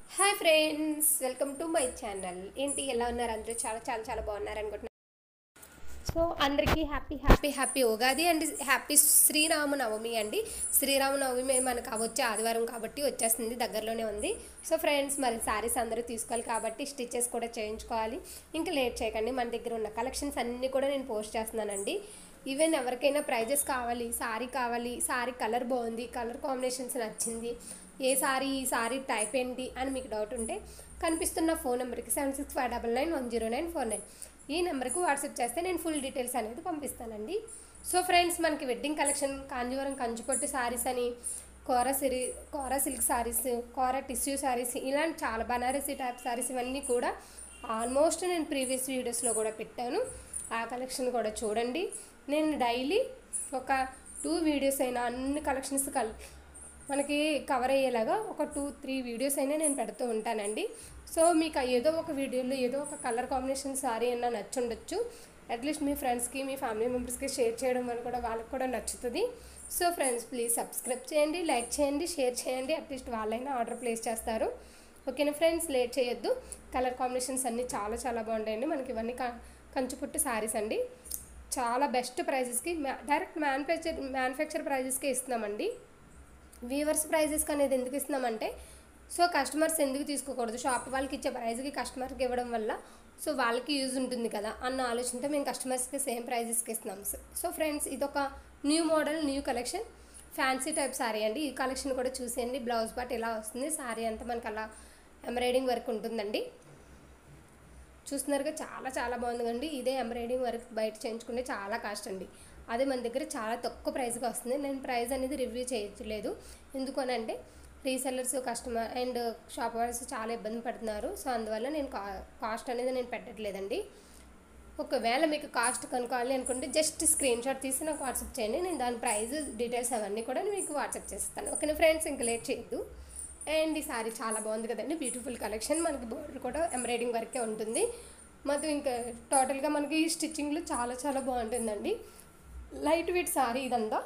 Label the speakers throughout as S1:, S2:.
S1: hi friends welcome to my channel ఏంటి ఎలా ఉన్నారు అందరూ చాలా చాలా చాలా బాగున్నారు అనుకుంటున్నాను సో అందరికీ happy happy happy Ugadi and happy Sriramanavami అండి శ్రీరామనవమి మనకు వచ్చే ఆదివారం కాబట్టి వచ్చేస్తుంది దగ్గరలోనే ఉంది సో ఫ్రెండ్స్ మరి శారీస్ అందరూ తీసుకోవాలి కాబట్టి స్టిచెస్ కూడా చేయించుకోవాలి ఇంకా లేట్ చేయకండి మన దగ్గర ఉన్న కలెక్షన్స్ అన్నీ కూడా నేను పోస్ట్ చేస్తున్నానండి ఈవెన్ ఎవరికైనా ప్రైజెస్ కావాలి సారీ కావాలి సారీ కలర్ బాగుంది కలర్ కాంబినేషన్స్ నచ్చింది ఏ సారీ ఈ సారీ టైప్ ఏంటి అని మీకు డౌట్ ఉంటే కనిపిస్తున్న ఫోన్ నెంబర్కి seven six five double nine one zero nine four nine ఈ నెంబర్కి వాట్సాప్ చేస్తే నేను ఫుల్ డీటెయిల్స్ అనేది పంపిస్తానండి సో ఫ్రెండ్స్ మనకి వెడ్డింగ్ కలెక్షన్ కాంజీవరం కంచుపట్టు శారీస్ అని కోర సిరి కోర సిల్క్ శారీస్ కోర టిష్యూ శారీస్ ఇలాంటి చాలా బనారసీ టైప్ శారీస్ ఇవన్నీ కూడా ఆల్మోస్ట్ నేను ప్రీవియస్ వీడియోస్లో కూడా పెట్టాను ఆ కలెక్షన్ కూడా చూడండి నేను డైలీ ఒక టూ వీడియోస్ అయినా అన్ని కలెక్షన్స్ కల్ మనకి కవర్ అయ్యేలాగా ఒక టూ త్రీ వీడియోస్ అయినా నేను పెడుతూ ఉంటానండి సో మీకు ఏదో ఒక వీడియోలో ఏదో ఒక కలర్ కాంబినేషన్ సారీ అయినా నచ్చుండొచ్చు అట్లీస్ట్ మీ ఫ్రెండ్స్కి మీ ఫ్యామిలీ మెంబర్స్కి షేర్ చేయడం వల్ల కూడా వాళ్ళకి కూడా నచ్చుతుంది సో ఫ్రెండ్స్ ప్లీజ్ సబ్స్క్రైబ్ చేయండి లైక్ చేయండి షేర్ చేయండి అట్లీస్ట్ వాళ్ళైనా ఆర్డర్ ప్లేస్ చేస్తారు ఓకేనా ఫ్రెండ్స్ లేట్ చేయొద్దు కలర్ కాంబినేషన్స్ అన్నీ చాలా చాలా బాగుంటాయండి మనకి ఇవన్నీ క కంచుపుట్టు శారీస్ అండి చాలా బెస్ట్ ప్రైజెస్కి డైరెక్ట్ మ్యానుఫ్యాక్చర్ మ్యానుఫ్యాక్చర్ ప్రైజెస్కే ఇస్తున్నామండి వీవర్స్ ప్రైజెస్కి అనేది ఎందుకు ఇస్తున్నామంటే సో కస్టమర్స్ ఎందుకు తీసుకోకూడదు షాప్ వాళ్ళకి ఇచ్చే ప్రైస్కి కస్టమర్కి ఇవ్వడం వల్ల సో వాళ్ళకి యూజ్ ఉంటుంది కదా అన్న ఆలోచనతో మేము కస్టమర్స్కి సేమ్ ప్రైజెస్కి ఇస్తున్నాం సో ఫ్రెండ్స్ ఇదొక new model new collection fancy type sari అండి ఈ కలెక్షన్ కూడా చూసేయండి బ్లౌజ్ పార్ట్ ఇలా వస్తుంది శారీ అంతా మనకు అలా ఎంబ్రాయిడింగ్ వర్క్ ఉంటుందండి చూస్తున్నారుగా చాలా చాలా బాగుందండి ఇదే ఎంబ్రాయిడింగ్ వర్క్ బయట చేయించుకుంటే చాలా కాస్ట్ అండి అదే మన దగ్గర చాలా తక్కువ ప్రైస్కి వస్తుంది నేను ప్రైస్ అనేది రివ్యూ చేయట్లేదు ఎందుకు అని అంటే రీసెల్లర్స్ కస్టమర్ అండ్ షాప్ వార్స్ చాలా ఇబ్బంది పడుతున్నారు సో అందువల్ల నేను కా కాస్ట్ అనేది నేను పెట్టట్లేదండి ఒకవేళ మీకు కాస్ట్ కనుక్కోవాలి అనుకుంటే జస్ట్ స్క్రీన్ షాట్ తీసి నాకు వాట్సాప్ చేయండి నేను దాని ప్రైస్ డీటెయిల్స్ అవన్నీ కూడా మీకు వాట్సాప్ చేస్తాను ఓకేనా ఫ్రెండ్స్ ఇంకా లేట్ చేయొద్దు అండ్ ఈ సారీ చాలా బాగుంది కదండి బ్యూటిఫుల్ కలెక్షన్ మనకి బోర్డర్ కూడా ఎంబ్రాయిడింగ్ వర్కే ఉంటుంది మొత్తం ఇంకా టోటల్గా మనకి స్టిచ్చింగ్లో చాలా చాలా బాగుంటుందండి లైట్ వెయిట్ సారీ ఇదంతా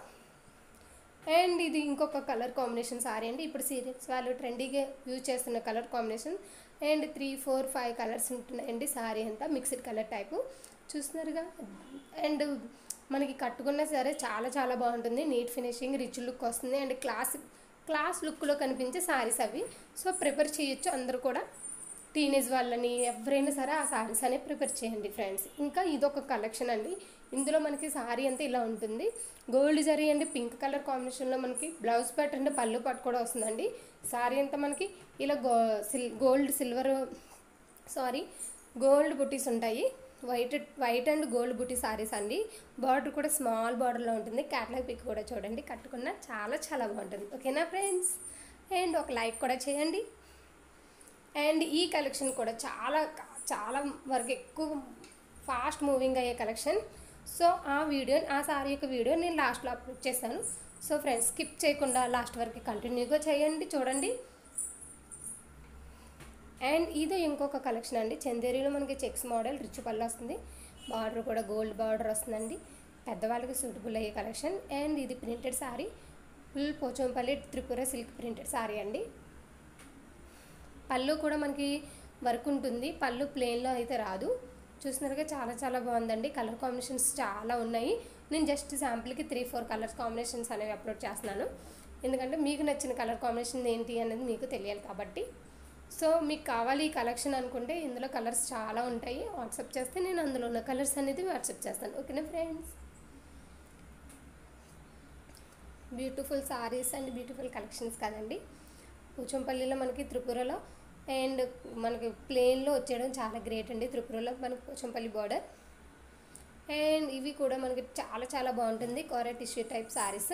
S1: అండ్ ఇది ఇంకొక కలర్ కాంబినేషన్ సారీ అండి ఇప్పుడు సీరియల్స్ వాళ్ళు ట్రెండీగా యూజ్ చేస్తున్న colour combination and three four five colours ఉంటున్నాయండి సారీ అంతా మిక్స్డ్ కలర్ టైపు చూస్తున్నారుగా అండ్ మనకి కట్టుకున్న సరే చాలా చాలా బాగుంటుంది నీట్ ఫినిషింగ్ రిచ్ లుక్ వస్తుంది అండ్ క్లాస్ క్లాస్ లుక్లో కనిపించే సారీస్ అవి సో ప్రిపేర్ చేయొచ్చు అందరూ కూడా టీనేజ్ వాళ్ళని ఎవరైనా సరే ఆ సారీస్ అనేవి ప్రిపేర్ చేయండి ఫ్రెండ్స్ ఇంకా ఇదొక కలెక్షన్ అండి ఇందులో మనకి సారీ అంతా ఇలా ఉంటుంది గోల్డ్ జరీ అండి పింక్ కలర్ కాంబినేషన్లో మనకి బ్లౌజ్ పార్ట్ అంటే పళ్ళు పాటు కూడా వస్తుందండి సారీ అంతా మనకి ఇలా గో సిల్ గోల్డ్ సిల్వర్ సారీ గోల్డ్ బుటీస్ ఉంటాయి వైట్ వైట్ అండ్ గోల్డ్ బుటీ సారీస్ అండి బార్డర్ కూడా స్మాల్ బార్డర్లో ఉంటుంది క్యాట్లాగ్ పిక్ కూడా చూడండి కట్టుకున్న చాలా చాలా బాగుంటుంది ఓకేనా ఫ్రెండ్స్ అండ్ ఒక లైక్ కూడా చేయండి అండ్ ఈ కలెక్షన్ కూడా చాలా చాలా వరకు ఎక్కువ ఫాస్ట్ మూవింగ్ అయ్యే కలెక్షన్ సో ఆ వీడియో ఆ సారీ యొక్క వీడియో నేను లాస్ట్లో అప్లోడ్ చేశాను సో ఫ్రెండ్స్ స్కిప్ చేయకుండా లాస్ట్ వరకు కంటిన్యూగా చేయండి చూడండి అండ్ ఇది ఇంకొక కలెక్షన్ అండి చందేరిలో మనకి చెక్స్ మోడల్ రిచ్ పళ్ళు వస్తుంది బార్డర్ కూడా గోల్డ్ బార్డర్ వస్తుందండి పెద్దవాళ్ళకి సూటబుల్ అయ్యే కలెక్షన్ అండ్ ఇది printed sari full Pochampally Tripura silk printed sari అండి పళ్ళు కూడా మనకి వర్క్ ఉంటుంది పళ్ళు ప్లెయిన్లో అయితే రాదు చూసినారుగా చాలా చాలా బాగుందండి కలర్ కాంబినేషన్స్ చాలా ఉన్నాయి నేను జస్ట్ శాంపుల్కి త్రీ ఫోర్ కలర్స్ కాంబినేషన్స్ అనేవి అప్లోడ్ చేస్తున్నాను ఎందుకంటే మీకు నచ్చిన కలర్ కాంబినేషన్ ఏంటి అనేది మీకు తెలియాలి కాబట్టి సో మీకు కావాలి ఈ కలెక్షన్ అనుకుంటే ఇందులో కలర్స్ చాలా ఉంటాయి వాట్సాప్ చేస్తే నేను అందులో ఉన్న కలర్స్ అనేది వాట్సాప్ చేస్తాను ఓకేనా friends beautiful saris and beautiful collections కదండి పూచంపల్లిలో మనకి త్రిపురలో అండ్ మనకి ప్లేన్లో వచ్చేయడం చాలా గ్రేట్ అండి త్రిపురలో మనకి పోచంపల్లి బార్డర్ అండ్ ఇవి కూడా మనకి చాలా చాలా బాగుంటుంది కోరా టిష్యూ టైప్ సారీస్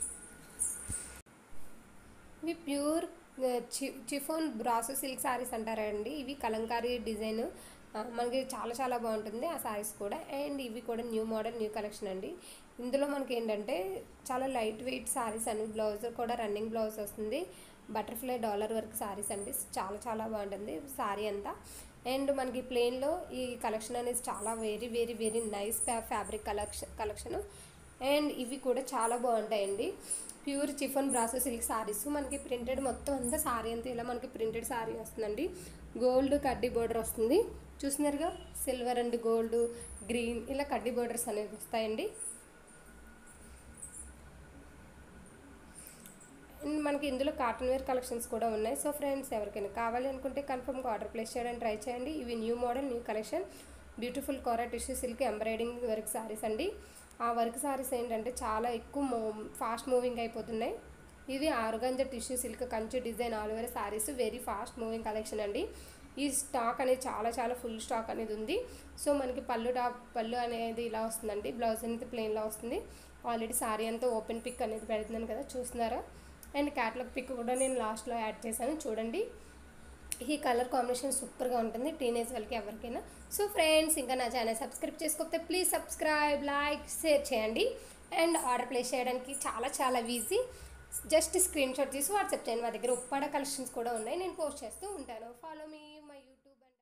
S1: ఇవి ప్యూర్ చి చిఫోన్ బ్రాసో సిల్క్ సారీస్ అంటారండి ఇవి కలంకారీ డిజైన్ మనకి చాలా చాలా బాగుంటుంది ఆ సారీస్ కూడా అండ్ ఇవి కూడా న్యూ మోడల్ న్యూ కలెక్షన్ అండి ఇందులో మనకి ఏంటంటే చాలా లైట్ వెయిట్ సారీస్ అండి బ్లౌజ్ కూడా రన్నింగ్ బ్లౌజ్ వస్తుంది బటర్ఫ్లై డాలర్ వర్క్ సారీస్ అండి చాలా చాలా బాగుంటుంది సారీ అంతా అండ్ మనకి ప్లెయిన్లో ఈ కలెక్షన్ అనేది చాలా very very very nice fabric collection collection and ఇవి కూడా చాలా బాగుంటాయండి pure chiffon brasso silk saris మనకి ప్రింటెడ్ మొత్తం అంతా సారీ అంతా ఇలా మనకి ప్రింటెడ్ సారీ వస్తుందండి గోల్డ్ కడ్డీ బోర్డర్ వస్తుంది చూస్తున్నారుగా సిల్వర్ అండ్ గోల్డ్ గ్రీన్ ఇలా కడ్డీ బోర్డర్స్ అనేవి వస్తాయండి అండ్ మనకి ఇందులో కాటన్ వేర్ కలెక్షన్స్ కూడా ఉన్నాయి సో ఫ్రెండ్స్ ఎవరికైనా కావాలి అనుకుంటే కన్ఫర్మ్గా ఆర్డర్ ప్లేస్ చేయడానికి ట్రై చేయండి ఇవి new model new collection beautiful kora tissue silk embroidering work saris అండి ఆ వర్క్ సారీస్ ఏంటంటే చాలా ఎక్కువ మూ ఫాస్ట్ మూవింగ్ అయిపోతున్నాయి ఇది ఆరుగంజ టిష్యూ సిల్క్ కంచు design all over saris very fast moving collection అండి ఈ స్టాక్ అనేది చాలా చాలా ఫుల్ స్టాక్ అనేది ఉంది సో మనకి పళ్ళు టాప్ పళ్ళు అనేది ఇలా వస్తుందండి బ్లౌజ్ అనేది ప్లెయిన్లో వస్తుంది ఆల్రెడీ సారీ అంతా ఓపెన్ పిక్ అనేది పెడుతున్నాను కదా చూస్తున్నారా అండ్ క్యాటలాగ్ పిక్ కూడా నేను లాస్ట్లో యాడ్ చేశాను చూడండి ఈ కలర్ కాంబినేషన్ సూపర్గా ఉంటుంది టీనేజ్ వాళ్ళకి ఎవరికైనా సో ఫ్రెండ్స్ ఇంకా నా ఛానల్ సబ్స్క్రైబ్ చేసుకోకపోతే ప్లీజ్ సబ్స్క్రైబ్ లైక్ షేర్ చేయండి అండ్ ఆర్డర్ ప్లేస్ చేయడానికి చాలా చాలా ఈజీ జస్ట్ స్క్రీన్ షాట్ తీసి వాట్సాప్ చేయండి మా దగ్గర ఉప్పాడ కలెక్షన్స్ కూడా ఉన్నాయి నేను పోస్ట్ చేస్తూ ఉంటాను follow me my YouTube and